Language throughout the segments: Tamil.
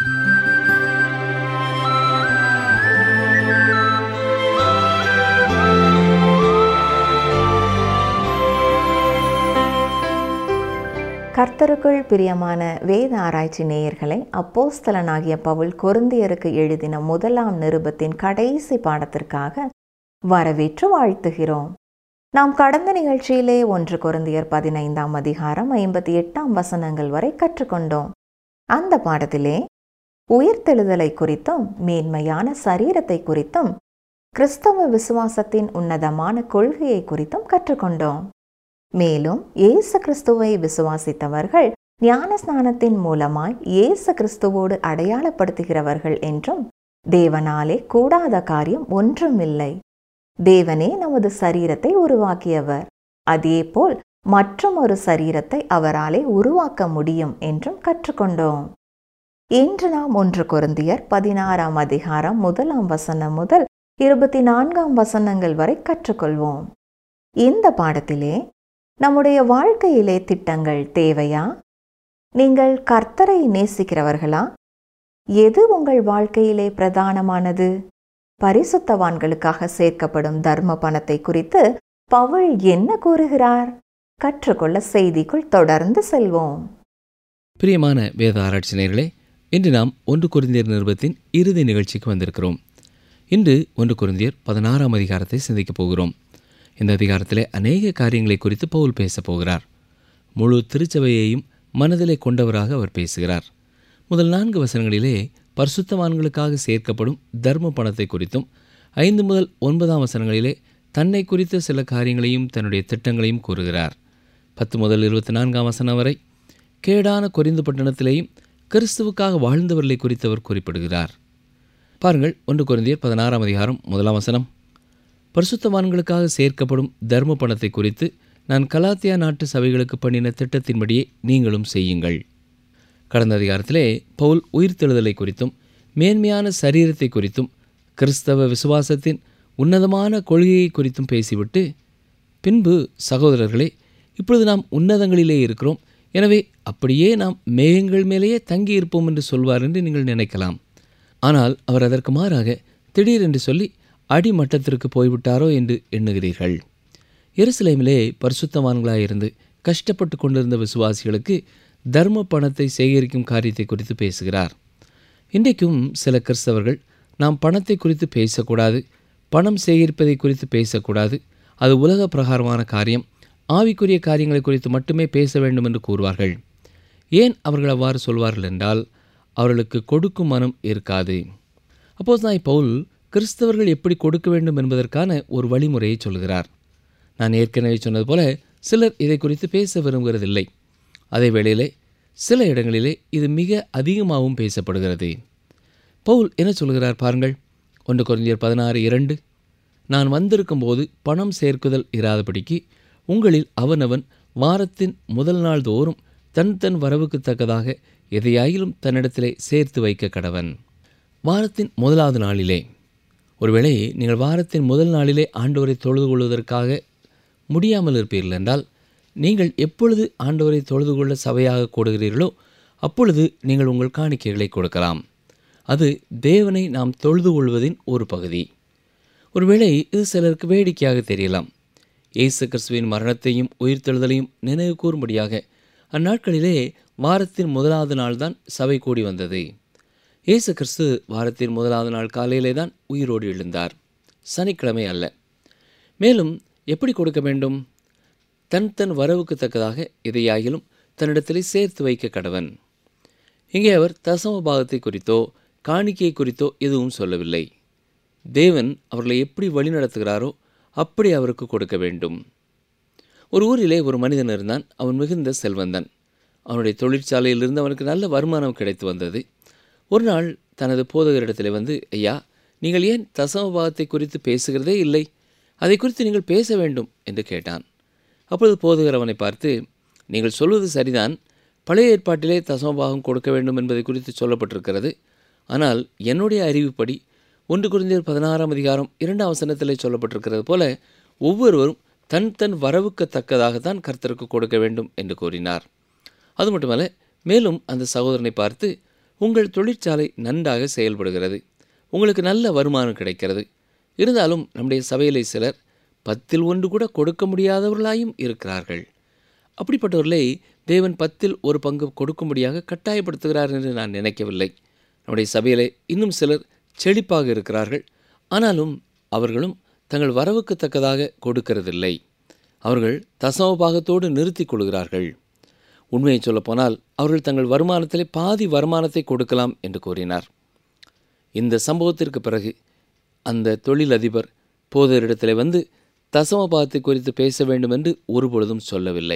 கர்த்தருக்குள் பிரியமான வேத ஆராய்ச்சி நேயர்களை அப்போஸ்தலனாகிய பவுல் கொருந்தியருக்கு எழுதின முதலாம் நிருபத்தின் கடைசி பாடத்திற்காக வரவேற்று வாழ்த்துகிறோம் நாம் கடந்த நிகழ்ச்சியிலே ஒன்று கொருந்தியர் பதினைந்தாம் அதிகாரம் ஐம்பத்தி எட்டாம் வசனங்கள் வரை கற்றுக்கொண்டோம் அந்த பாடத்திலே உயிர்த்தெழுதலை குறித்தும் மேன்மையான சரீரத்தை குறித்தும் கிறிஸ்தவ விசுவாசத்தின் உன்னதமான கொள்கையை குறித்தும் கற்றுக்கொண்டோம் மேலும் இயேசு கிறிஸ்துவை விசுவாசித்தவர்கள் ஞான ஸ்நானத்தின் மூலமாய் இயேசு கிறிஸ்துவோடு அடையாளப்படுத்துகிறவர்கள் என்றும் தேவனாலே கூடாத காரியம் ஒன்றுமில்லை தேவனே நமது சரீரத்தை உருவாக்கியவர் அதேபோல் மற்றும் ஒரு சரீரத்தை அவராலே உருவாக்க முடியும் என்றும் கற்றுக்கொண்டோம் இன்று நாம் ஒன்று கொருந்தியர் பதினாறாம் அதிகாரம் முதலாம் வசனம் முதல் இருபத்தி நான்காம் வசனங்கள் வரை கற்றுக்கொள்வோம் இந்த பாடத்திலே நம்முடைய வாழ்க்கையிலே திட்டங்கள் தேவையா நீங்கள் கர்த்தரை நேசிக்கிறவர்களா எது உங்கள் வாழ்க்கையிலே பிரதானமானது பரிசுத்தவான்களுக்காக சேர்க்கப்படும் தர்ம பணத்தை குறித்து பவுல் என்ன கூறுகிறார் கற்றுக்கொள்ள செய்திக்குள் தொடர்ந்து செல்வோம் பிரியமான வேத ஆராய்ச்சினர்களே இன்று நாம் ஒன்று குருந்தியர் நிருபத்தின் இறுதி நிகழ்ச்சிக்கு வந்திருக்கிறோம் இன்று ஒன்று குருந்தியர் பதினாறாம் அதிகாரத்தை சிந்திக்கப் போகிறோம் இந்த அதிகாரத்திலே அநேக காரியங்களை குறித்து பவுல் பேசப் போகிறார் முழு திருச்சபையையும் மனதிலே கொண்டவராக அவர் பேசுகிறார் முதல் நான்கு வசனங்களிலே பரிசுத்தவான்களுக்காக சேர்க்கப்படும் தர்ம பணத்தை குறித்தும் ஐந்து முதல் ஒன்பதாம் வசனங்களிலே தன்னை குறித்த சில காரியங்களையும் தன்னுடைய திட்டங்களையும் கூறுகிறார் பத்து முதல் இருபத்தி நான்காம் வசனம் வரை கேடான கொரிந்து பட்டணத்திலேயும் கிறிஸ்துவுக்காக வாழ்ந்தவர்களை குறித்து அவர் குறிப்பிடுகிறார் பாருங்கள் ஒன்று குருந்தியர் பதினாறாம் அதிகாரம் முதலாம் வசனம் பரிசுத்தவான்களுக்காக சேர்க்கப்படும் தர்ம பணத்தை குறித்து நான் கலாத்தியா நாட்டு சபைகளுக்கு பண்ணின திட்டத்தின்படியே நீங்களும் செய்யுங்கள் கடந்த அதிகாரத்திலே பவுல் உயிர்த்தெழுதலை குறித்தும் மேன்மையான சரீரத்தை குறித்தும் கிறிஸ்தவ விசுவாசத்தின் உன்னதமான கொள்கையை குறித்தும் பேசிவிட்டு பின்பு சகோதரர்களே இப்பொழுது நாம் உன்னதங்களிலே இருக்கிறோம் எனவே அப்படியே நாம் மேகங்கள் மேலேயே தங்கி இருப்போம் என்று சொல்வார் என்று நீங்கள் நினைக்கலாம் ஆனால் அவர் அதற்கு மாறாக திடீரென்று சொல்லி அடிமட்டத்திற்கு போய்விட்டாரோ என்று எண்ணுகிறீர்கள் எருசலேமிலே பரிசுத்தவான்களாயிருந்து கஷ்டப்பட்டு கொண்டிருந்த விசுவாசிகளுக்கு தர்ம பணத்தை சேகரிக்கும் காரியத்தை குறித்து பேசுகிறார் இன்றைக்கும் சில கிறிஸ்தவர்கள் நாம் பணத்தை குறித்து பேசக்கூடாது பணம் சேகரிப்பதை குறித்து பேசக்கூடாது அது உலக பிரகாரமான காரியம் ஆவிக்குரிய காரியங்களை குறித்து மட்டுமே பேச வேண்டும் என்று கூறுவார்கள் ஏன் அவர்கள் அவ்வாறு சொல்வார்கள் என்றால் அவர்களுக்கு கொடுக்கும் மனம் இருக்காது அப்போது நான் பவுல் கிறிஸ்தவர்கள் எப்படி கொடுக்க வேண்டும் என்பதற்கான ஒரு வழிமுறையை சொல்கிறார் நான் ஏற்கனவே சொன்னது போல சிலர் இதை குறித்து பேச விரும்புகிறதில்லை அதே வேளையிலே சில இடங்களிலே இது மிக அதிகமாகவும் பேசப்படுகிறது பவுல் என்ன சொல்கிறார் பாருங்கள் ஒன்று குறைஞ்சர் பதினாறு இரண்டு நான் வந்திருக்கும் போது பணம் சேர்க்குதல் இராதபடிக்கு உங்களில் அவனவன் வாரத்தின் முதல் நாள் தோறும் தன் தன் வரவுக்கு தக்கதாக எதையாயிலும் தன்னிடத்திலே சேர்த்து வைக்க கடவன் வாரத்தின் முதலாவது நாளிலே ஒருவேளை நீங்கள் வாரத்தின் முதல் நாளிலே ஆண்டவரை தொழுது கொள்வதற்காக முடியாமல் இருப்பீர்கள் என்றால் நீங்கள் எப்பொழுது ஆண்டவரை தொழுது கொள்ள சபையாக கொடுக்கிறீர்களோ அப்பொழுது நீங்கள் உங்கள் காணிக்கைகளை கொடுக்கலாம் அது தேவனை நாம் தொழுது கொள்வதின் ஒரு பகுதி ஒருவேளை இது சிலருக்கு வேடிக்கையாக தெரியலாம் இயேசு கிறிஸ்துவின் மரணத்தையும் உயிர்த்தெழுதலையும் நினைவு கூறும்படியாக அந்நாட்களிலே வாரத்தின் முதலாவது நாள்தான் சபை கூடி வந்தது இயேசு கிறிஸ்து வாரத்தின் முதலாவது நாள் காலையிலே தான் உயிரோடு எழுந்தார் சனிக்கிழமை அல்ல மேலும் எப்படி கொடுக்க வேண்டும் தன் தன் வரவுக்கு தக்கதாக எதையாகிலும் தன்னிடத்திலே சேர்த்து வைக்க கடவன் இங்கே அவர் தசம பாகத்தை குறித்தோ காணிக்கை குறித்தோ எதுவும் சொல்லவில்லை தேவன் அவர்களை எப்படி வழிநடத்துகிறாரோ அப்படி அவருக்கு கொடுக்க வேண்டும் ஒரு ஊரிலே ஒரு மனிதன் இருந்தான் அவன் மிகுந்த செல்வந்தன் அவனுடைய தொழிற்சாலையிலிருந்து அவனுக்கு நல்ல வருமானம் கிடைத்து வந்தது ஒரு நாள் தனது போதகரிடத்தில் வந்து ஐயா நீங்கள் ஏன் தசம பாகத்தை குறித்து பேசுகிறதே இல்லை அதை குறித்து நீங்கள் பேச வேண்டும் என்று கேட்டான் அப்பொழுது போதகர் அவனை பார்த்து நீங்கள் சொல்வது சரிதான் பழைய ஏற்பாட்டிலே தசமபாகம் கொடுக்க வேண்டும் என்பதை குறித்து சொல்லப்பட்டிருக்கிறது ஆனால் என்னுடைய அறிவுப்படி ஒன்று குறைந்தர் பதினாறாம் அதிகாரம் இரண்டாம் வசனத்திலே சொல்லப்பட்டிருக்கிறது போல ஒவ்வொருவரும் தன் தன் வரவுக்கு தக்கதாகத்தான் கர்த்தருக்கு கொடுக்க வேண்டும் என்று கூறினார் அது மட்டுமல்ல மேலும் அந்த சகோதரனை பார்த்து உங்கள் தொழிற்சாலை நன்றாக செயல்படுகிறது உங்களுக்கு நல்ல வருமானம் கிடைக்கிறது இருந்தாலும் நம்முடைய சபையிலே சிலர் பத்தில் ஒன்று கூட கொடுக்க முடியாதவர்களாயும் இருக்கிறார்கள் அப்படிப்பட்டவர்களை தேவன் பத்தில் ஒரு பங்கு கொடுக்கும்படியாக கட்டாயப்படுத்துகிறார் என்று நான் நினைக்கவில்லை நம்முடைய சபையிலே இன்னும் சிலர் செழிப்பாக இருக்கிறார்கள் ஆனாலும் அவர்களும் தங்கள் வரவுக்கு தக்கதாக கொடுக்கிறதில்லை அவர்கள் தசம பாகத்தோடு நிறுத்திக் கொள்கிறார்கள் உண்மையை சொல்லப்போனால் அவர்கள் தங்கள் வருமானத்திலே பாதி வருமானத்தை கொடுக்கலாம் என்று கூறினார் இந்த சம்பவத்திற்கு பிறகு அந்த தொழிலதிபர் போதரிடத்தில் வந்து தசமபாகத்தை குறித்து பேச வேண்டும் என்று ஒருபொழுதும் சொல்லவில்லை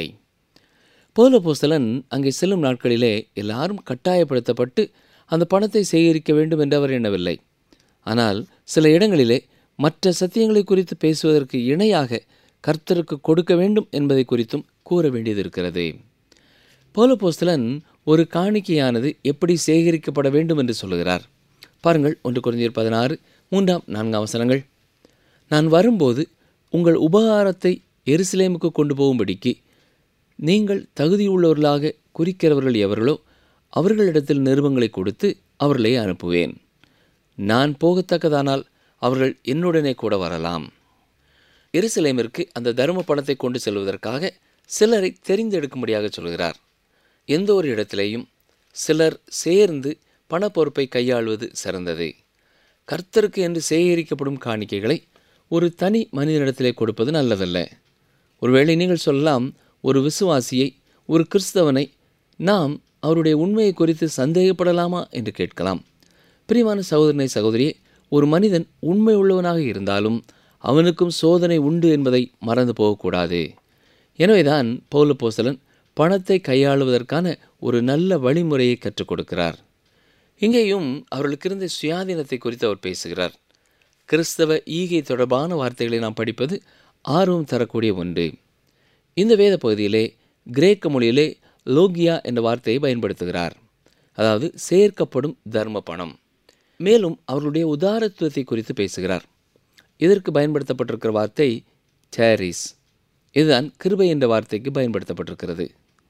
பௌலபோஸ்தலன் அங்கே செல்லும் நாட்களிலே எல்லாரும் கட்டாயப்படுத்தப்பட்டு அந்த பணத்தை சேகரிக்க வேண்டும் என்று அவர் எண்ணவில்லை ஆனால் சில இடங்களிலே மற்ற சத்தியங்களை குறித்து பேசுவதற்கு இணையாக கர்த்தருக்கு கொடுக்க வேண்டும் என்பதை குறித்தும் கூற வேண்டியது இருக்கிறது பௌலபோஸ்தலன் ஒரு காணிக்கையானது எப்படி சேகரிக்கப்பட வேண்டும் என்று சொல்கிறார் பாருங்கள் ஒன்று குறைந்தர் பதினாறு மூன்றாம் நான்காம் வசனங்கள் நான் வரும்போது உங்கள் உபகாரத்தை எருசலேமுக்கு கொண்டு போகும்படிக்கு நீங்கள் தகுதியுள்ளவர்களாக குறிக்கிறவர்கள் எவர்களோ அவர்களிடத்தில் நிருபங்களை கொடுத்து அவர்களை அனுப்புவேன் நான் போகத்தக்கதானால் அவர்கள் என்னுடனே கூட வரலாம் எருசலேமிற்கு அந்த தர்ம பணத்தை கொண்டு செல்வதற்காக சிலரை தெரிந்தெடுக்கும்படியாக சொல்கிறார் எந்த ஒரு இடத்திலேயும் சிலர் சேர்ந்து பண பொறுப்பை கையாள்வது சிறந்தது கர்த்தருக்கு என்று சேகரிக்கப்படும் காணிக்கைகளை ஒரு தனி மனிதனிடத்திலே கொடுப்பது நல்லதல்ல ஒருவேளை நீங்கள் சொல்லலாம் ஒரு விசுவாசியை ஒரு கிறிஸ்தவனை நாம் அவருடைய உண்மையை குறித்து சந்தேகப்படலாமா என்று கேட்கலாம் பிரியமான சகோதரனை சகோதரியே ஒரு மனிதன் உண்மை உள்ளவனாக இருந்தாலும் அவனுக்கும் சோதனை உண்டு என்பதை மறந்து போகக்கூடாது எனவேதான் பௌலப்போசலன் பணத்தை கையாளுவதற்கான ஒரு நல்ல வழிமுறையை கற்றுக் கொடுக்கிறார் இங்கேயும் அவர்களுக்கு இருந்த சுயாதீனத்தை குறித்து அவர் பேசுகிறார் கிறிஸ்தவ ஈகை தொடர்பான வார்த்தைகளை நாம் படிப்பது ஆர்வம் தரக்கூடிய ஒன்று இந்த வேத பகுதியிலே கிரேக்க மொழியிலே லோகியா என்ற வார்த்தையை பயன்படுத்துகிறார் அதாவது சேர்க்கப்படும் தர்ம பணம் மேலும் அவர்களுடைய உதாரத்துவத்தை குறித்து பேசுகிறார் இதற்கு பயன்படுத்தப்பட்டிருக்கிற வார்த்தை சேரிஸ் இதுதான் கிருபை என்ற வார்த்தைக்கு பயன்படுத்தப்பட்டிருக்கிறது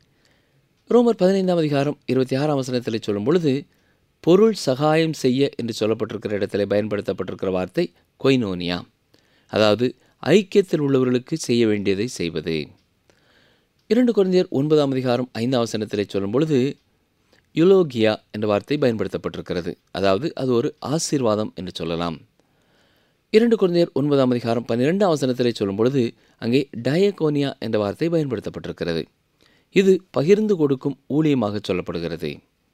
ரோமர் பதினைந்தாம் அதிகாரம் இருபத்தி ஆறாம் வசனத்தில் சொல்லும் பொழுது பொருள் சகாயம் செய்ய என்று சொல்லப்பட்டிருக்கிற இடத்துல பயன்படுத்தப்பட்டிருக்கிற வார்த்தை கொய்னோனியா அதாவது ஐக்கியத்தில் உள்ளவர்களுக்கு செய்ய வேண்டியதை செய்வது இரண்டு குழந்தையர் ஒன்பதாம் அதிகாரம் ஐந்தாம் வசனத்திலே சொல்லும் பொழுது யுலோகியா என்ற வார்த்தை பயன்படுத்தப்பட்டிருக்கிறது அதாவது அது ஒரு ஆசீர்வாதம் என்று சொல்லலாம் இரண்டு குழந்தையர் ஒன்பதாம் அதிகாரம் பன்னிரெண்டாம் வசனத்திலே சொல்லும் பொழுது அங்கே டயகோனியா என்ற வார்த்தை பயன்படுத்தப்பட்டிருக்கிறது இது பகிர்ந்து கொடுக்கும் ஊழியமாக சொல்லப்படுகிறது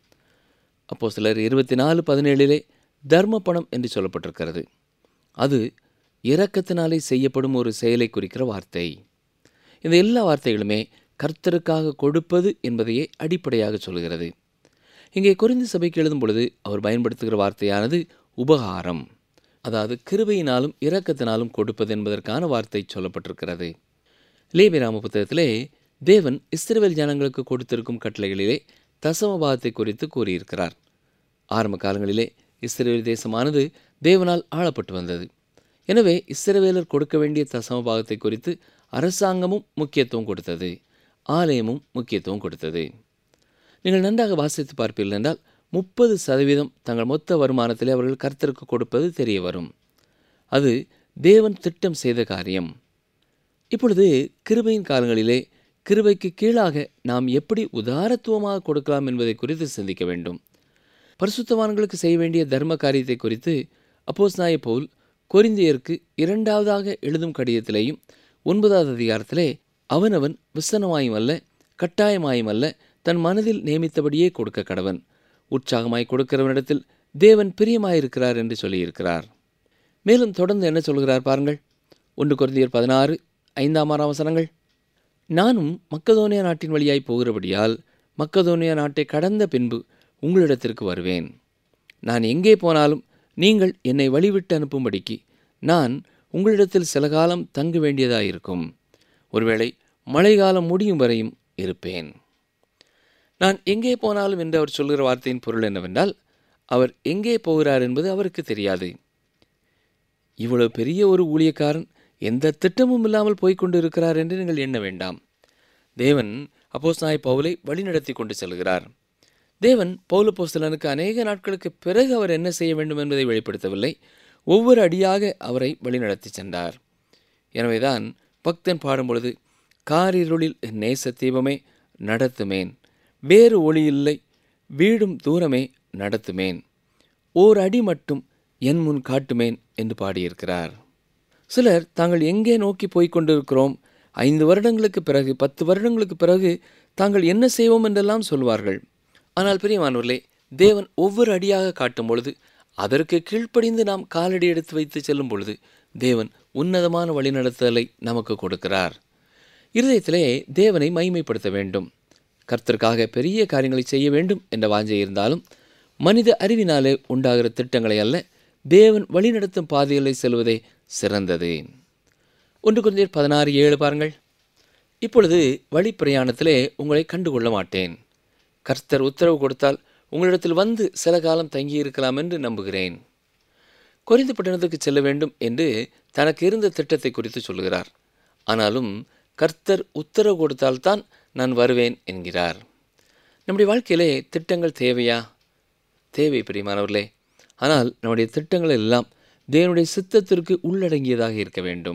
அப்போ சிலர் இருபத்தி நாலு பதினேழிலே தர்ம பணம் என்று சொல்லப்பட்டிருக்கிறது அது இரக்கத்தினாலே செய்யப்படும் ஒரு செயலை குறிக்கிற வார்த்தை இந்த எல்லா வார்த்தைகளுமே கர்த்தருக்காக கொடுப்பது என்பதையே அடிப்படையாக சொல்கிறது இங்கே குறிந்து சபைக்கு எழுதும் பொழுது அவர் பயன்படுத்துகிற வார்த்தையானது உபகாரம் அதாவது கிருபையினாலும் இரக்கத்தினாலும் கொடுப்பது என்பதற்கான வார்த்தை சொல்லப்பட்டிருக்கிறது லேபிராம புத்தகத்திலே தேவன் இஸ்ரவேல் ஜனங்களுக்கு கொடுத்திருக்கும் கட்டளைகளிலே தசமபாகத்தை குறித்து கூறியிருக்கிறார் ஆரம்ப காலங்களிலே இஸ்ரவேல் தேசமானது தேவனால் ஆளப்பட்டு வந்தது எனவே இஸ்ரவேலர் கொடுக்க வேண்டிய தசமபாகத்தை குறித்து அரசாங்கமும் முக்கியத்துவம் கொடுத்தது ஆலயமும் முக்கியத்துவம் கொடுத்தது நீங்கள் நன்றாக வாசித்து பார்ப்பீர்கள் என்றால் முப்பது சதவீதம் தங்கள் மொத்த வருமானத்திலே அவர்கள் கர்த்தருக்கு கொடுப்பது தெரிய வரும் அது தேவன் திட்டம் செய்த காரியம் இப்பொழுது கிருபையின் காலங்களிலே கிருபைக்கு கீழாக நாம் எப்படி உதாரத்துவமாக கொடுக்கலாம் என்பதை குறித்து சிந்திக்க வேண்டும் பரிசுத்தவான்களுக்கு செய்ய வேண்டிய தர்ம காரியத்தை குறித்து அப்போஸ் நாய பவுல் கொரிந்தியருக்கு இரண்டாவதாக எழுதும் கடிதத்திலேயும் ஒன்பதாவது அதிகாரத்திலே அவனவன் விசனமாயும் அல்ல கட்டாயமாயும் அல்ல தன் மனதில் நியமித்தபடியே கொடுக்க கடவன் உற்சாகமாய் கொடுக்கிறவனிடத்தில் தேவன் பிரியமாயிருக்கிறார் என்று சொல்லியிருக்கிறார் மேலும் தொடர்ந்து என்ன சொல்கிறார் பாருங்கள் ஒன்று குருந்தியர் பதினாறு ஐந்தாம் ஆறாம் வசனங்கள் நானும் மக்கதோனியா நாட்டின் வழியாய் போகிறபடியால் மக்கதோனியா நாட்டை கடந்த பின்பு உங்களிடத்திற்கு வருவேன் நான் எங்கே போனாலும் நீங்கள் என்னை வழிவிட்டு அனுப்பும்படிக்கு நான் உங்களிடத்தில் சில காலம் தங்க வேண்டியதாயிருக்கும் ஒருவேளை மழைக்காலம் முடியும் வரையும் இருப்பேன் நான் எங்கே போனாலும் என்று அவர் சொல்கிற வார்த்தையின் பொருள் என்னவென்றால் அவர் எங்கே போகிறார் என்பது அவருக்கு தெரியாது இவ்வளவு பெரிய ஒரு ஊழியக்காரன் எந்த திட்டமும் இல்லாமல் போய்க்கொண்டு இருக்கிறார் என்று நீங்கள் எண்ண வேண்டாம் தேவன் அப்போஸ் நாய் பவுலை வழிநடத்தி கொண்டு செல்கிறார் தேவன் பௌலப்போஸ்தலனுக்கு அநேக நாட்களுக்கு பிறகு அவர் என்ன செய்ய வேண்டும் என்பதை வெளிப்படுத்தவில்லை ஒவ்வொரு அடியாக அவரை வழிநடத்தி சென்றார் எனவேதான் பக்தன் பாடும்பொழுது காரிருளில் என் நேச தீபமே நடத்துமேன் வேறு ஒளி இல்லை வீடும் தூரமே நடத்துமேன் ஓர் அடி மட்டும் என் முன் காட்டுமேன் என்று பாடியிருக்கிறார் சிலர் தாங்கள் எங்கே நோக்கி போய்க் கொண்டிருக்கிறோம் ஐந்து வருடங்களுக்கு பிறகு பத்து வருடங்களுக்கு பிறகு தாங்கள் என்ன செய்வோம் என்றெல்லாம் சொல்வார்கள் ஆனால் பிரியமானவர்களே தேவன் ஒவ்வொரு அடியாக காட்டும் பொழுது அதற்கு கீழ்ப்படிந்து நாம் காலடி எடுத்து வைத்து செல்லும் பொழுது தேவன் உன்னதமான வழிநடத்துதலை நமக்கு கொடுக்கிறார் இருதயத்திலே தேவனை மைமைப்படுத்த வேண்டும் கர்த்தருக்காக பெரிய காரியங்களை செய்ய வேண்டும் என்ற வாஞ்சை இருந்தாலும் மனித அறிவினாலே உண்டாகிற திட்டங்களை அல்ல தேவன் வழிநடத்தும் பாதைகளை செல்வதே சிறந்தது ஒன்று குருந்தியர் பதினாறு ஏழு பாருங்கள் இப்பொழுது வழி பிரயாணத்திலே உங்களை கண்டுகொள்ள மாட்டேன் கர்த்தர் உத்தரவு கொடுத்தால் உங்களிடத்தில் வந்து சில காலம் தங்கியிருக்கலாம் என்று நம்புகிறேன் கொரிந்து பட்டணத்துக்கு செல்ல வேண்டும் என்று தனக்கு இருந்த திட்டத்தை குறித்து சொல்கிறார் ஆனாலும் கர்த்தர் உத்தரவு கொடுத்தால்தான் நான் வருவேன் என்கிறார் நம்முடைய வாழ்க்கையிலே திட்டங்கள் தேவையா தேவை பிரியமானவர்களே ஆனால் நம்முடைய திட்டங்கள் எல்லாம் தேவனுடைய சித்தத்திற்கு உள்ளடங்கியதாக இருக்க வேண்டும்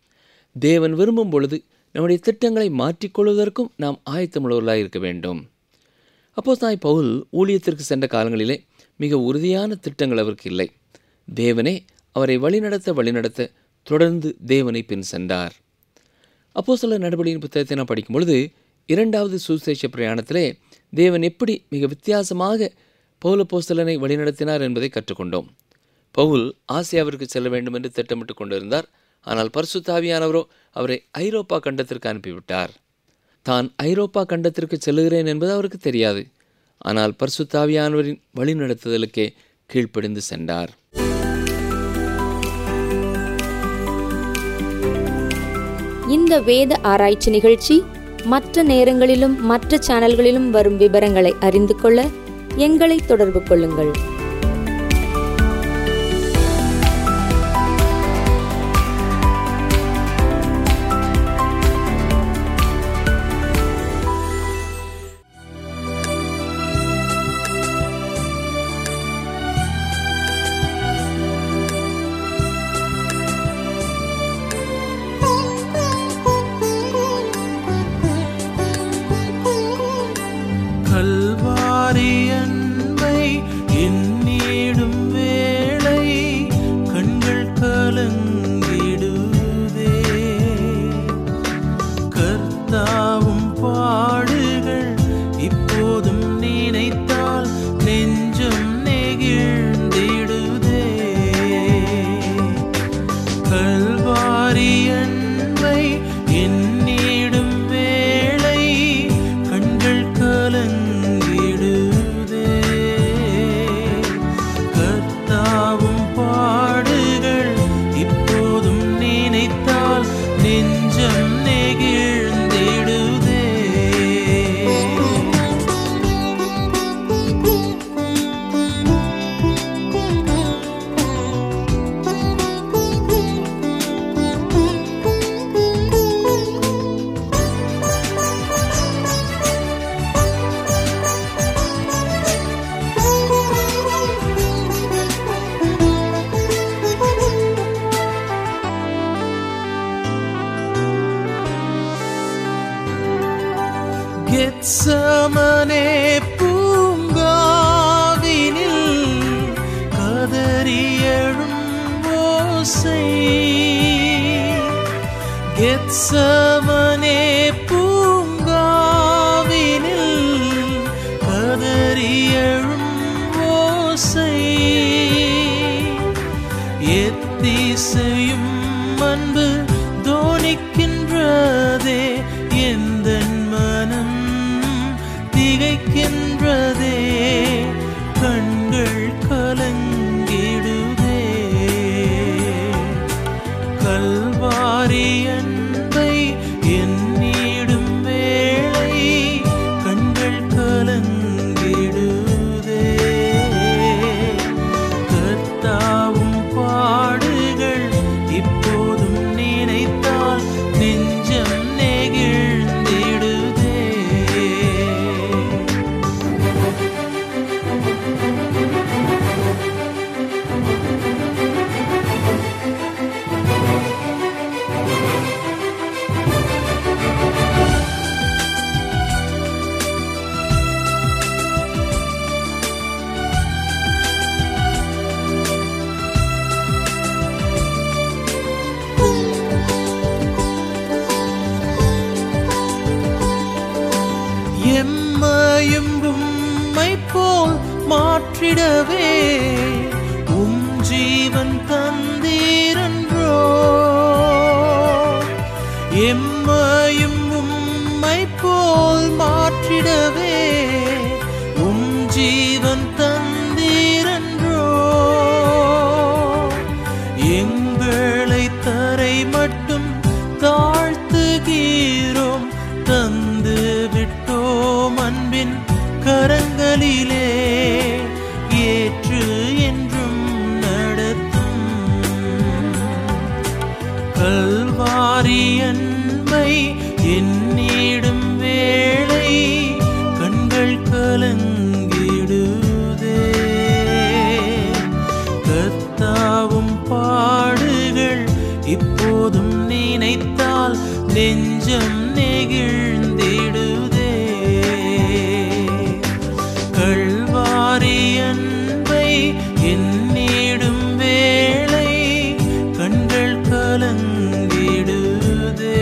தேவன் விரும்பும் பொழுது நம்முடைய திட்டங்களை மாற்றிக்கொள்வதற்கும் நாம் ஆயத்தமுள்ளவர்களாக இருக்க வேண்டும் அப்போ தாய் பவுல் ஊழியத்திற்கு சென்ற காலங்களிலே மிக உறுதியான திட்டங்கள் அவருக்கு இல்லை தேவனே அவரை வழிநடத்த வழிநடத்த தொடர்ந்து தேவனை பின் சென்றார் அப்போ சில நடவடிக்கையின் புத்தகத்தை நான் படிக்கும் பொழுது இரண்டாவது சுசேஷ பிரயாணத்திலே தேவன் எப்படி மிக வித்தியாசமாக பௌலப்போஸ்தலனை வழிநடத்தினார் என்பதை கற்றுக்கொண்டோம் பவுல் ஆசியாவிற்கு செல்ல வேண்டும் என்று திட்டமிட்டு கொண்டிருந்தார் ஆனால் பரிசுத்தாவியானவரோ அவரை ஐரோப்பா கண்டத்திற்கு அனுப்பிவிட்டார் தான் ஐரோப்பா கண்டத்திற்கு செல்லுகிறேன் என்பது அவருக்கு தெரியாது ஆனால் பரிசுத்தாவியானவரின் வழிநடத்துதலுக்கே கீழ்ப்படிந்து சென்றார் இந்த வேத ஆராய்ச்சி நிகழ்ச்சி மற்ற நேரங்களிலும் மற்ற சேனல்களிலும் வரும் விவரங்களை அறிந்து கொள்ள எங்களை தொடர்பு கொள்ளுங்கள் கல்வாரி அன்பை எண்ணிடும் வேளை கண்கள் கலங்கிடுதே கர்த்தாவும் பாடுகள் இப்போதும் நினைத்தால் நெஞ்சம் நெகிழ்ந்திடுதே கல்வாரி அன்பை எண்ணிடும் வேளை கண்கள் கலங்கிடுதே கர்த்தாவும் பாடுகள் இப்போதும் நினைத்தால் நெஞ்சம் நெகிழ்ந்திடுதே கெத்சமனே பூங்காவினில் கதறியழும் ஓசை கெத்சமனே பூங்காவினில் கதறியழும் ஓசை எத்திசையும் அன்பு தோணிக்கின்றதே எந்த மனம் திகைக்கின்றதே கண்கள் கலங்கிடுதே கல்வாரி அன்பை எண்ணிடும் வேளை கண்கள் கலங்கிடுதே மாற்றிடவே உம் ஜீவன் தந்தீரன்றோ எம்மையும் உம்மை போல் மாற்றிடவே உம் ஜீவன் தந்தீரன்றோ எங்களை தரை மட்டும் தாழ்த்துகிறோம் தந்து விட்டோம் அன்பின் கரங்களிலே ஏற்று என்றும் நடத்தும் கல்வாரி அன்பை என்னிடும் வேளை கண்கள் கலங்கிடுதே கத்தாவும் பாடுகள் இப்போதும் நினைத்தால் நெஞ்சம் நெகிழ்ந்திடுதே கல்வாரி அன்பை என்னிடும் வேளை கண்கள் கலங்கிடுதே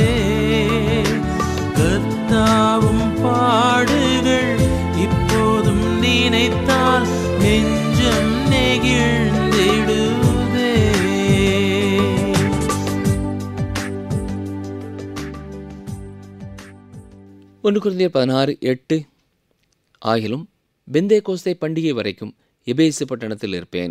கத்தாவும் பாடுகள் இப்போதும் நினைத்தால் நெஞ்சம் நெகிழ்ந்திடுதே ஒன்று குருந்தியர் பதினாறு எட்டு ஆகிலும் பெந்தே கோஸ்தை பண்டிகை வரைக்கும் எபேசு பட்டணத்தில் இருப்பேன்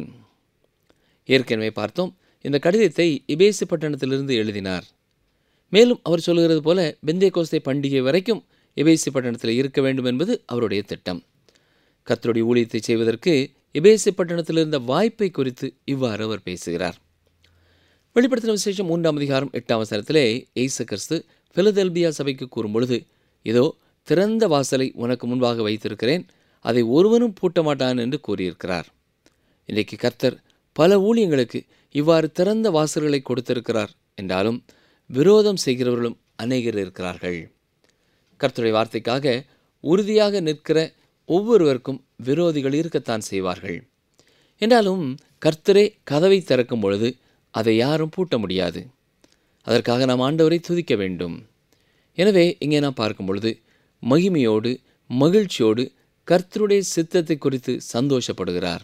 ஏற்கனவே பார்த்தோம் இந்த கடிதத்தை எபேசு பட்டணத்திலிருந்து எழுதினார் மேலும் அவர் சொல்கிறது போல பெந்தே கோஸ்தை பண்டிகை வரைக்கும் எபேசு பட்டணத்தில் இருக்க வேண்டும் என்பது அவருடைய திட்டம் கர்த்தருடைய ஊழியத்தை செய்வதற்கு எபேசு பட்டணத்தில் இருந்த வாய்ப்பை குறித்து இவ்வாறு அவர் பேசுகிறார் வெளிப்படுத்தின விசேஷம் மூன்றாம் அதிகாரம் எட்டாம் வசனத்திலே இயேசு கிறிஸ்து பிலதெல்பியா சபைக்கு கூறும் பொழுது இதோ திறந்த வாசலை உனக்கு முன்பாக வைத்திருக்கிறேன் அதை ஒருவனும் பூட்ட மாட்டான் என்று கூறியிருக்கிறார் இன்றைக்கு கர்த்தர் பல ஊழியங்களுக்கு இவ்வாறு திறந்த வாசல்களை கொடுத்திருக்கிறார் என்றாலும் விரோதம் செய்கிறவர்களும் அநேகர் இருக்கிறார்கள் கர்த்தருடைய வார்த்தைக்காக உறுதியாக நிற்கிற ஒவ்வொருவருக்கும் விரோதிகள் இருக்கத்தான் செய்வார்கள் என்றாலும் கர்த்தரே கதவை திறக்கும் பொழுது அதை யாரும் பூட்ட முடியாது அதற்காக நாம் ஆண்டவரை துதிக்க வேண்டும் எனவே இங்கே நாம் பார்க்கும் பொழுது மகிமையோடு மகிழ்ச்சியோடு கர்த்தருடைய சித்தத்தை குறித்து சந்தோஷப்படுகிறார்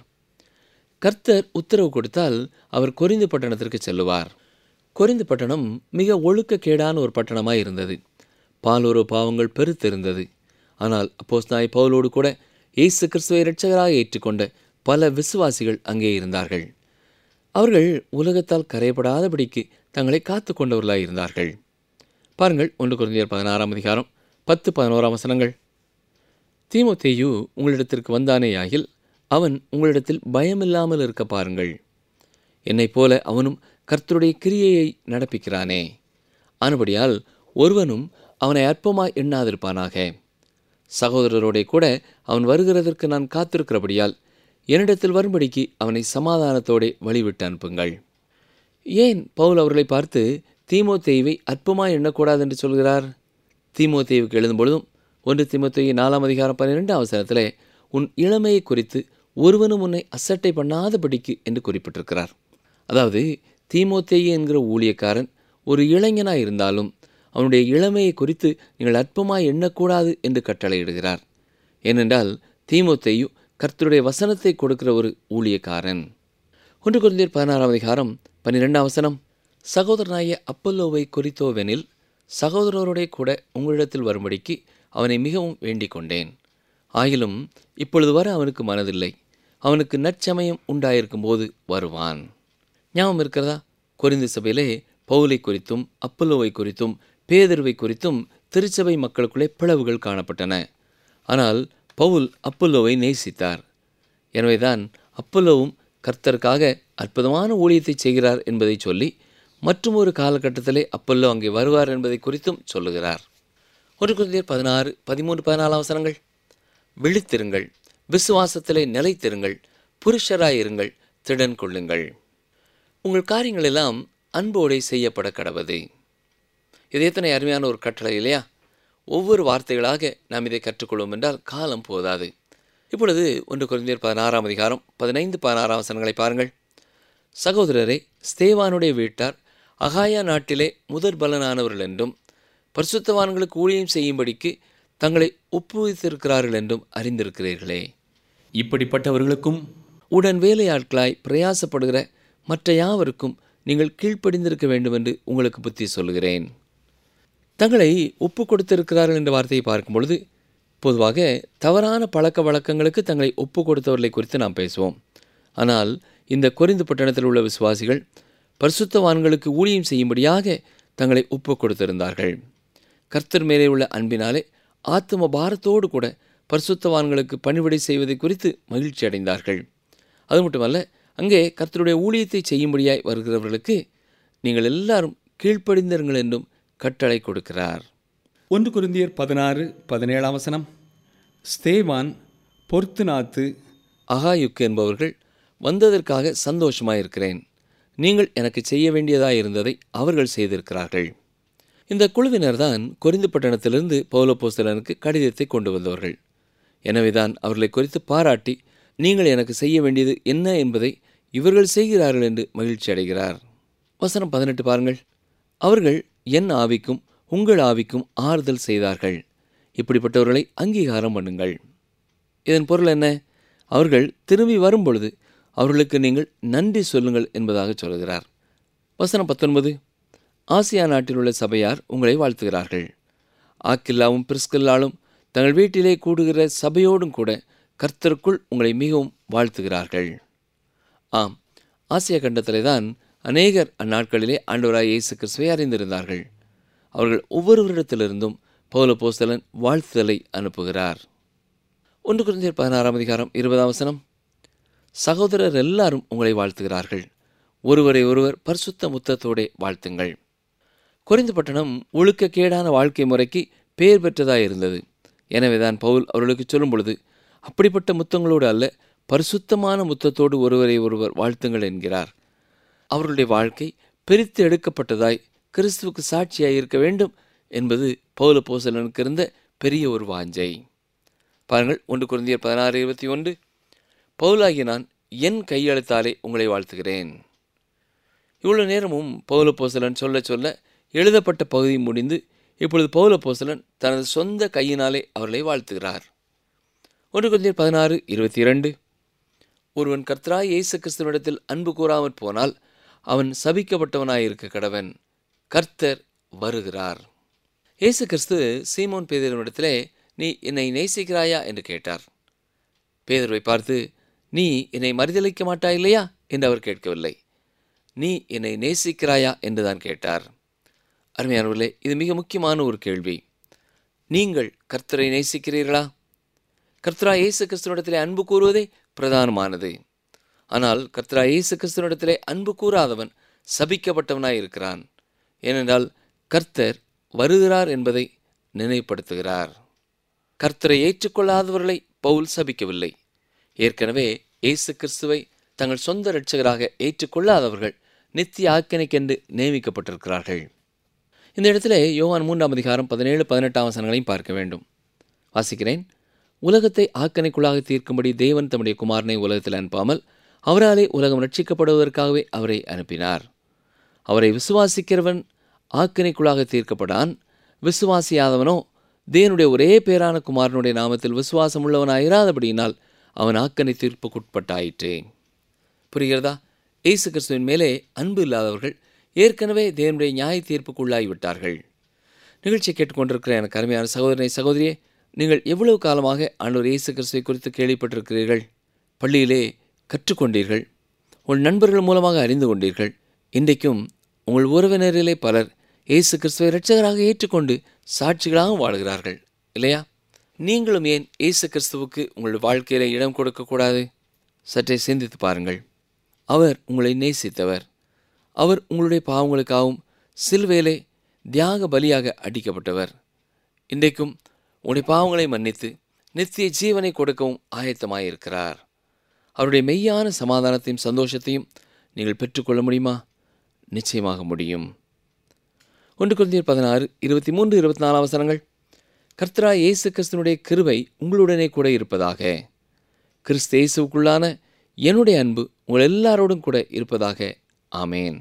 கர்த்தர் உத்தரவு கொடுத்தால் அவர் கொரிந்து பட்டணத்திற்கு செல்லுவார் கொரிந்து பட்டணம் மிக ஒழுக்கக்கேடான ஒரு பட்டணமாய் இருந்தது பாலோரு பாவங்கள் பெருத்திருந்தது ஆனால் அப்போஸ் நாய் பவுலோடு கூட இயேசு கிறிஸ்துவை இரட்சகராக ஏற்றுக்கொண்ட பல விசுவாசிகள் அங்கே இருந்தார்கள் அவர்கள் உலகத்தால் கரையப்படாதபடிக்கு தங்களை காத்து கொண்டவர்களாய் இருந்தார்கள் பாருங்கள் ஒன்று குழந்தையர் பதினாறாம் அதிகாரம் பத்து பதினோராம் வசனங்கள் தீமோத்தேயு உங்களிடத்திற்கு வந்தானேயாகில் அவன் உங்களிடத்தில் பயமில்லாமல் இருக்க பாருங்கள் என்னைப் போல அவனும் கர்த்தருடைய கிரியையை நடப்பிக்கிறானே ஆனபடியால் ஒருவனும் அவனை அற்பமாய் எண்ணாதிருப்பானாக சகோதரரோடே கூட அவன் வருகிறதற்கு நான் காத்திருக்கிறபடியால் என்னிடத்தில் வரும்படிக்கு அவனை சமாதானத்தோடே வழிவிட்டு அனுப்புங்கள் ஏன் பவுல் அவர்களை பார்த்து தீமோத்தேயுவை அற்பமாய் எண்ணக்கூடாது என்று சொல்கிறார் தீமோத்தேயுவுக்கு எழுதும் பொழுதும் ஒன்று தீமோத்தேயு நாலாம் அதிகாரம் பன்னிரெண்டாம் அவசரத்திலே உன் இளமையை குறித்து ஒருவனும் உன்னை அசட்டை பண்ணாதபடிக்கு என்று குறிப்பிட்டிருக்கிறார் அதாவது தீமோத்தேயு என்கிற ஊழியக்காரன் ஒரு இளைஞனாய் இருந்தாலும் அவனுடைய இளமையை குறித்து நீங்கள் அற்பமாய் எண்ணக்கூடாது என்று கட்டளையிடுகிறார் ஏனென்றால் தீமோத்தேயு கர்த்தருடைய வசனத்தை கொடுக்கிற ஒரு ஊழியக்காரன் ஒன்று குழந்தையர் பதினாறாம் அதிகாரம் பன்னிரெண்டாம் வசனம் சகோதரனாய அப்பல்லோவை குறித்தோவெனில் சகோதரரோடே கூட உங்களிடத்தில் வரும்படிக்கு அவனை மிகவும் வேண்டிக் கொண்டேன் ஆயிலும் இப்பொழுது வர அவனுக்கு மனதில்லை அவனுக்கு நற்சமயம் உண்டாயிருக்கும் போது வருவான் ஞாபகம் இருக்கிறதா கொரிந்து சபையிலே பவுலை குறித்தும் அப்பல்லோவை குறித்தும் பேதர்வை குறித்தும் திருச்சபை மக்களுக்குள்ளே பிளவுகள் காணப்பட்டன ஆனால் பவுல் அப்பல்லோவை நேசித்தார் எனவேதான் அப்பல்லோவும் கர்த்தருக்காக அற்புதமான ஊழியத்தை செய்கிறார் என்பதை சொல்லி மற்றும் ஒரு காலகட்டத்திலே அப்பல்லோ அங்கே வருவார் என்பதை குறித்தும் சொல்லுகிறார் ஒரு குழந்தையர் பதினாறு பதிமூன்று பதினாலாம் அவசரங்கள் விழித்திருங்கள் விசுவாசத்திலே நிலைத்திருங்கள் புருஷராயிருங்கள் திடன் கொள்ளுங்கள் உங்கள் காரியங்கள் எல்லாம் அன்போடே செய்யப்பட கடவது இது எத்தனை அருமையான ஒரு கட்டளை இல்லையா ஒவ்வொரு வார்த்தைகளாக நாம் இதை கற்றுக்கொள்வோம் என்றால் காலம் போதாது இப்பொழுது ஒன்று குறைந்தர் பதினாறாம் அதிகாரம் பதினைந்து பதினாறாம் வசனங்களை பாருங்கள் சகோதரரே ஸ்தேவானுடைய வீட்டார் அகாயா நாட்டிலே முதற் பலனானவர்கள் என்றும் பரிசுத்தவான்களுக்கு ஊழியம் செய்யும்படிக்கு தங்களை ஒப்புவித்திருக்கிறார்கள் என்றும் அறிந்திருக்கிறீர்களே இப்படிப்பட்டவர்களுக்கும் உடன் வேலையாட்களாய் பிரயாசப்படுகிற மற்ற யாவருக்கும் நீங்கள் கீழ்ப்படிந்திருக்க வேண்டும் என்று உங்களுக்கு புத்தி சொல்கிறேன் தங்களை ஒப்பு கொடுத்திருக்கிறார்கள் என்ற வார்த்தையை பார்க்கும் பொழுது பொதுவாக தவறான பழக்க வழக்கங்களுக்கு தங்களை ஒப்பு கொடுத்தவர்களை குறித்து நாம் பேசுவோம் ஆனால் இந்த கொரிந்து பட்டணத்தில் உள்ள விசுவாசிகள் பரிசுத்தவான்களுக்கு ஊழியம் செய்யும்படியாக தங்களை ஒப்பு கொடுத்திருந்தார்கள் கர்த்தர் மேலே உள்ள அன்பினாலே ஆத்தும பாரத்தோடு கூட பரிசுத்தவான்களுக்கு பணிவிடை செய்வதை குறித்து மகிழ்ச்சி அடைந்தார்கள் அது மட்டுமல்ல அங்கே கர்த்தருடைய ஊழியத்தை செய்யும்படியாய் வருகிறவர்களுக்கு நீங்கள் எல்லாரும் கீழ்ப்படிந்தருங்கள் என்றும் கட்டளை கொடுக்கிறார் ஒன்று குருந்தியர் பதினாறு பதினேழாம் வசனம் ஸ்தேவான் பொர்த்துநாத்து அகாயுக்கு என்பவர்கள் வந்ததற்காக சந்தோஷமாயிருக்கிறேன் நீங்கள் எனக்கு செய்ய வேண்டியதாய் இருந்ததை அவர்கள் செய்திருக்கிறார்கள் இந்த குழுவினர்தான் கொரிந்து பட்டணத்திலிருந்து பௌலப்போஸ்தலனுக்கு கடிதத்தை கொண்டு வந்தவர்கள் எனவேதான் அவர்களை குறித்து பாராட்டி நீங்கள் எனக்கு செய்ய வேண்டியது என்ன என்பதை இவர்கள் செய்கிறார்கள் என்று மகிழ்ச்சி அடைகிறார் வசனம் பதினெட்டு பாருங்கள் அவர்கள் என் ஆவிக்கும் உங்கள் ஆவிக்கும் ஆறுதல் செய்தார்கள் இப்படிப்பட்டவர்களை அங்கீகாரம் பண்ணுங்கள் இதன் பொருள் என்ன அவர்கள் திரும்பி வரும்பொழுது அவர்களுக்கு நீங்கள் நன்றி சொல்லுங்கள் என்பதாக சொல்கிறார் வசனம் பத்தொன்பது ஆசியா நாட்டில் உள்ள சபையார் உங்களை வாழ்த்துகிறார்கள் ஆக்கில்லாவும் பிரிஸ்கில்லாலும் தங்கள் வீட்டிலே கூடுகிற சபையோடும் கூட கர்த்தருக்குள் உங்களை மிகவும் வாழ்த்துகிறார்கள் ஆம் ஆசியா கண்டத்திலே தான் அநேகர் அந்நாட்களிலே ஆண்டவராய் இயேசு கிறிஸ்துவை அறிந்திருந்தார்கள் அவர்கள் ஒவ்வொருவரிடத்திலிருந்தும் பௌல போஸ்தலன் வாழ்த்துதலை அனுப்புகிறார் ஒன்று குழந்தையர் பதினாறாம் அதிகாரம் இருபதாம் வசனம் சகோதரர் எல்லாரும் உங்களை வாழ்த்துகிறார்கள் ஒருவரை ஒருவர் பரிசுத்த முத்தத்தோடே வாழ்த்துங்கள் குறைந்த பட்டணம் ஒழுக்கக்கேடான வாழ்க்கை முறைக்கு பெயர் பெற்றதாக இருந்தது எனவேதான் பவுல் அவர்களுக்கு சொல்லும் பொழுது அப்படிப்பட்ட முத்தங்களோடு அல்ல பரிசுத்தமான முத்தத்தோடு ஒருவரை ஒருவர் வாழ்த்துங்கள் என்கிறார் அவர்களுடைய வாழ்க்கை பிரித்து எடுக்கப்பட்டதாய் கிறிஸ்துவுக்கு சாட்சியாய் இருக்க வேண்டும் என்பது பௌல போசலனுக்கு இருந்த பெரிய ஒரு வாஞ்சை பாருங்கள் ஒன்று குருந்தியர் பதினாறு இருபத்தி ஒன்று பவுலாகிய நான் என் கையெழுத்தாலே உங்களை வாழ்த்துகிறேன் இவ்வளவு நேரமும் பௌல போசலன் சொல்ல சொல்ல எழுதப்பட்ட பகுதி முடிந்து இப்பொழுது பௌல போசலன் தனது சொந்த கையினாலே அவர்களை வாழ்த்துகிறார் ஒன்று குருந்தியர் பதினாறு இருபத்தி இரண்டு ஒருவன் கர்த்தராய் இயேசு கிறிஸ்துவனிடத்தில் அன்பு கூறாமற் போனால் அவன் சபிக்கப்பட்டவனாயிருக்க கடவன் கர்த்தர் வருகிறார் இயேசு கிறிஸ்து சீமோன் பேதரிடத்திலே நீ என்னை நேசிக்கிறாயா என்று கேட்டார் பேதர்வை பார்த்து நீ என்னை மறுதளிக்க மாட்டாய் இல்லையா என்று அவர் கேட்கவில்லை நீ என்னை நேசிக்கிறாயா என்றுதான் கேட்டார் அருமையானவர்களே இது மிக முக்கியமான ஒரு கேள்வி நீங்கள் கர்த்தரை நேசிக்கிறீர்களா கர்த்தரா இயேசு கிறிஸ்துவனிடத்திலே அன்பு கூறுவதே பிரதானமானது ஆனால் கர்த்தரா இயேசு கிறிஸ்துவனிடத்திலே அன்பு கூறாதவன் சபிக்கப்பட்டவனாய் இருக்கிறான் ஏனென்றால் கர்த்தர் வருகிறார் என்பதை நினைப்படுத்துகிறார் கர்த்தரை ஏற்றுக்கொள்ளாதவர்களை பவுல் சபிக்கவில்லை ஏற்கனவே இயேசு கிறிஸ்துவை தங்கள் சொந்த இரட்சகராக ஏற்றுக்கொள்ளாதவர்கள் நித்திய ஆக்கினைக்கென்று நியமிக்கப்பட்டிருக்கிறார்கள் இந்த இடத்துல யோவான் மூன்றாம் அதிகாரம் பதினேழு பதினெட்டாம் வசனங்களையும் பார்க்க வேண்டும் வாசிக்கிறேன் உலகத்தை ஆக்கனைக்குள்ளாக தீர்க்கும்படி தேவன் தம்முடைய குமாரனை உலகத்தில் அனுப்பாமல் அவராலே உலகம் ரட்சிக்கப்படுவதற்காகவே அவரை அனுப்பினார் அவரை விசுவாசிக்கிறவன் ஆக்கனைக்குள்ளாக தீர்க்கப்படான் விசுவாசியாதவனோ தேவனுடைய ஒரே பேரான குமாரனுடைய நாமத்தில் விசுவாசம் உள்ளவனாயிராதபடியினால் அவன் ஆக்கனை தீர்ப்புக்குட்பட்டாயிற்றே புரிகிறதா இயேசு கிறிஸ்துவின் மேலே அன்பு இல்லாதவர்கள் ஏற்கனவே தேவனுடைய நியாய தீர்ப்புக்குள்ளாகிவிட்டார்கள் நிகழ்ச்சி கேட்டுக்கொண்டிருக்கிற எனக்கு அருமையான சகோதரனை சகோதரியே நீங்கள் எவ்வளவு காலமாக ஆண்டவர் இயேசு கிறிஸ்துவை குறித்து கேள்விப்பட்டிருக்கிறீர்கள் பள்ளியிலே கற்றுக்கொண்டீர்கள் உங்கள் நண்பர்கள் மூலமாக அறிந்து கொண்டீர்கள் இன்றைக்கும் உங்கள் உறவினரிலே பலர் இயேசு கிறிஸ்துவை இரட்சகராக ஏற்றுக்கொண்டு சாட்சிகளாக வாழ்கிறார்கள் இல்லையா நீங்களும் ஏன் இயேசு கிறிஸ்துவுக்கு உங்கள் வாழ்க்கையில இடம் கொடுக்கக்கூடாது சற்றே சிந்தித்து பாருங்கள் அவர் உங்களை நேசித்தவர் அவர் உங்களுடைய பாவங்களுக்காகவும் சிலுவையிலே தியாக பலியாக அடிக்கப்பட்டவர் இன்றைக்கும் உங்களுடைய பாவங்களை மன்னித்து நித்திய ஜீவனை கொடுக்கவும் ஆயத்தமாயிருக்கிறார் அவருடைய மெய்யான சமாதானத்தையும் சந்தோஷத்தையும் நீங்கள் பெற்றுக்கொள்ள முடியுமா நிச்சயமாக முடியும் ஒன்று குழந்தையர் பதினாறு இருபத்தி மூன்று இருபத்தி நாலாம் அவசரங்கள் கர்த்தரா இயேசு கிறிஸ்துனுடைய கிருபை உங்களுடனே கூட இருப்பதாக கிறிஸ்து இயேசுவுக்குள்ளான என்னுடைய அன்பு உங்கள் எல்லாரோடும் கூட இருப்பதாக ஆமேன்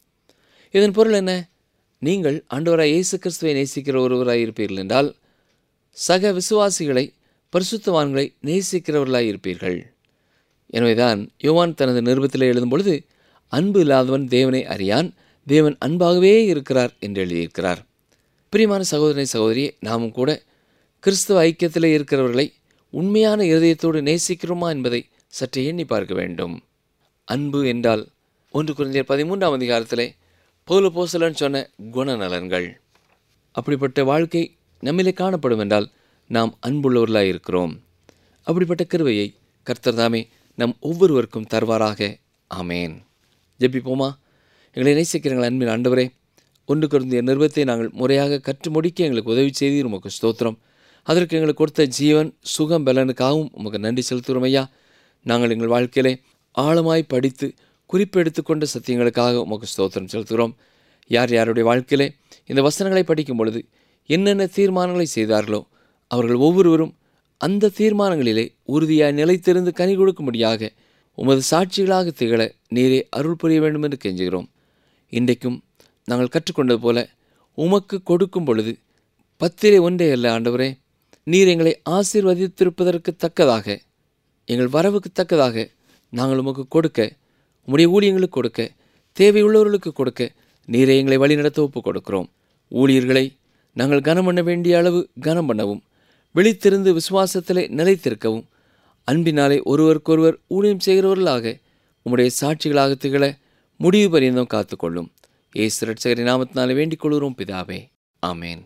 இதன் பொருள் என்ன நீங்கள் ஆண்டவராய் இயேசு கிறிஸ்துவை நேசிக்கிற ஒருவராய் இருப்பீர்கள் என்றால் சக விசுவாசிகளை பரிசுத்தவான்களை நேசிக்கிறவர்களாய் இருப்பீர்கள் எனவேதான் யோவான் தனது நிருபத்தில் எழுதும் பொழுது அன்பு இல்லாதவன் தேவனை அறியான் தேவன் அன்பாகவே இருக்கிறார் என்று எழுதியிருக்கிறார் பிரியமான சகோதரனை சகோதரியே நாமும் கூட கிறிஸ்தவ ஐக்கியத்தில் இருக்கிறவர்களை உண்மையான இருதயத்தோடு நேசிக்கிறோமா என்பதை சற்று எண்ணி பார்க்க வேண்டும் அன்பு என்றால் ஒன்று குறைஞ்சர் பதிமூன்றாம் அதிகாரத்திலே பௌல போசலன் சொன்ன குணநலன்கள் அப்படிப்பட்ட வாழ்க்கை நம்மிலே காணப்படும் என்றால் நாம் அன்புள்ளவர்களாக இருக்கிறோம் அப்படிப்பட்ட கிருவையை கர்த்தர் தாமே நம் ஒவ்வொருவருக்கும் தருவாராக ஆமேன் ஜெபிப்போமா எங்களை நேசிக்கிறீங்கள் அன்பின் ஆண்டவரே ஒன்று குருந்திய நிறுவத்தை நாங்கள் முறையாக கற்று முடிக்க எங்களுக்கு உதவி செய்தீர் உமக்கு ஸ்தோத்திரம் அதற்கு எங்களுக்கு கொடுத்த ஜீவன் சுகம் பலனுக்காகவும் உமக்கு நன்றி செலுத்துகிறோம் ஐயா நாங்கள் எங்கள் வாழ்க்கையிலே ஆழமாய் படித்து குறிப்பெடுத்து கொண்ட சத்தியங்களுக்காக உமக்கு ஸ்தோத்திரம் செலுத்துகிறோம் யார் யாருடைய வாழ்க்கையிலே இந்த வசனங்களை படிக்கும் பொழுது என்னென்ன தீர்மானங்களை செய்தார்களோ அவர்கள் ஒவ்வொருவரும் அந்த தீர்மானங்களிலே உறுதியாய் நிலைத்திருந்து கனி கொடுக்கும்படியாக உமது சாட்சிகளாக திகழ நீரே அருள் புரிய வேண்டும் என்று கெஞ்சுகிறோம் இன்றைக்கும் நாங்கள் கற்றுக்கொண்டது போல உமக்கு கொடுக்கும் பொழுது பத்திலே ஒன்றே அல்ல ஆண்டவரே நீர் எங்களை ஆசீர்வதித்திருப்பதற்கு தக்கதாக எங்கள் வரவுக்கு தக்கதாக நாங்கள் உமக்கு கொடுக்க உம்முடைய ஊழியங்களுக்கு கொடுக்க தேவையுள்ளவர்களுக்கு கொடுக்க நீரை எங்களை வழிநடத்த ஒப்புக் கொடுக்கிறோம் ஊழியர்களை நாங்கள் கனம் பண்ண வேண்டிய அளவு கனம் பண்ணவும் விழித்திருந்து விசுவாசத்திலே நிலைத்திருக்கவும் அன்பினாலே ஒருவருக்கொருவர் ஊழியம் செய்கிறவர்களாக உம்முடைய சாட்சிகளாக திகழ முடிவு பரியந்தம் காத்துக்கொள்ளும் ஏசு ரட்சகரி நாமத்தினாலே வேண்டிக் கொள்கிறோம் பிதாவே ஆமேன்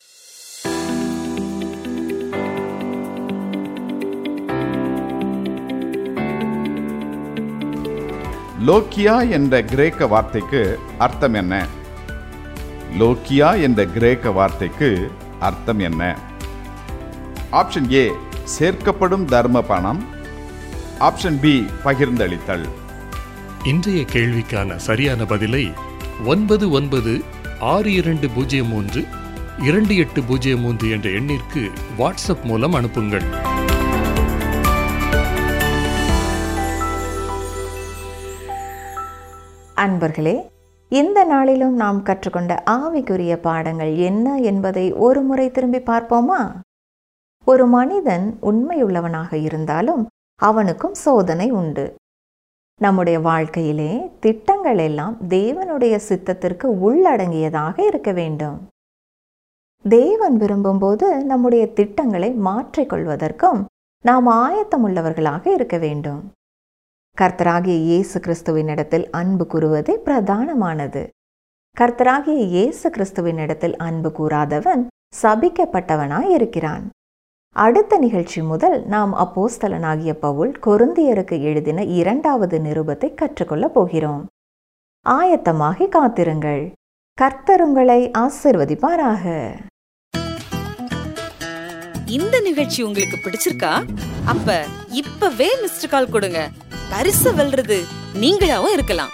லோக்கியா என்ற கிரேக்க வார்த்தைக்கு அர்த்தம் என்ன லோக்கியா என்ற கிரேக்க வார்த்தைக்கு அர்த்தம் என்ன ஆப்ஷன் ஏ சேர்க்கப்படும் தர்ம பணம் ஆப்ஷன் பி பகிர்ந்தளித்தல் இன்றைய கேள்விக்கான சரியான பதிலை ஒன்பது ஒன்பது ஆறு இரண்டு பூஜ்ஜியம் மூன்று இரண்டு எட்டு பூஜ்ஜியம் மூன்று என்ற எண்ணிற்கு வாட்ஸ்அப் மூலம் அனுப்புங்கள் அன்பர்களே இந்த நாளிலும் நாம் கற்றுக்கொண்ட ஆவிக்குரிய பாடங்கள் என்ன என்பதை ஒரு முறை திரும்பி பார்ப்போமா ஒரு மனிதன் உண்மையுள்ளவனாக இருந்தாலும் அவனுக்கும் சோதனை உண்டு நம்முடைய வாழ்க்கையிலே திட்டங்கள் எல்லாம் தேவனுடைய சித்தத்திற்கு உள்ளடங்கியதாக இருக்க வேண்டும் தேவன் விரும்பும்போது நம்முடைய திட்டங்களை மாற்றிக்கொள்வதற்கும் நாம் ஆயத்தமுள்ளவர்களாக இருக்க வேண்டும் கர்த்தராகிய இயேசு கிறிஸ்துவினிடத்தில் அன்பு கூறுவதே பிரதானமானது கர்த்தராகிய இயேசு கிறிஸ்துவினிடத்தில் அன்பு கூறாதவன் சபிக்கப்பட்டவனாய் இருக்கிறான் அடுத்த நிகழ்ச்சி முதல் நாம் அப்போஸ்தலனாகிய பவுல் கொருந்தியருக்கு எழுதின இரண்டாவது நிருபத்தை கற்றுக்கொள்ளப் போகிறோம் ஆயத்தமாகி காத்திருங்கள் கர்த்தர் உங்களை ஆசிர்வதிப்பாராக இந்த நிகழ்ச்சி உங்களுக்கு பிடிச்சிருக்கா அப்ப இப்பவே மிஸ்டர் கால் கொடுங்க பரிசு வெல்றது நீங்களாவும் இருக்கலாம்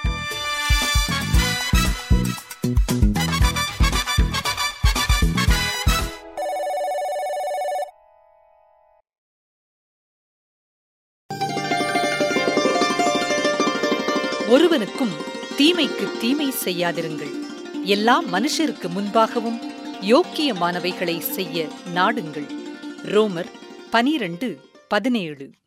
ஒருவனுக்கும் தீமைக்கு தீமை செய்யாதிருங்கள் எல்லா மனுஷருக்கு முன்பாகவும் யோக்கியமானவைகளை செய்ய நாடுங்கள் ரோமர் பனிரெண்டு பதினேழு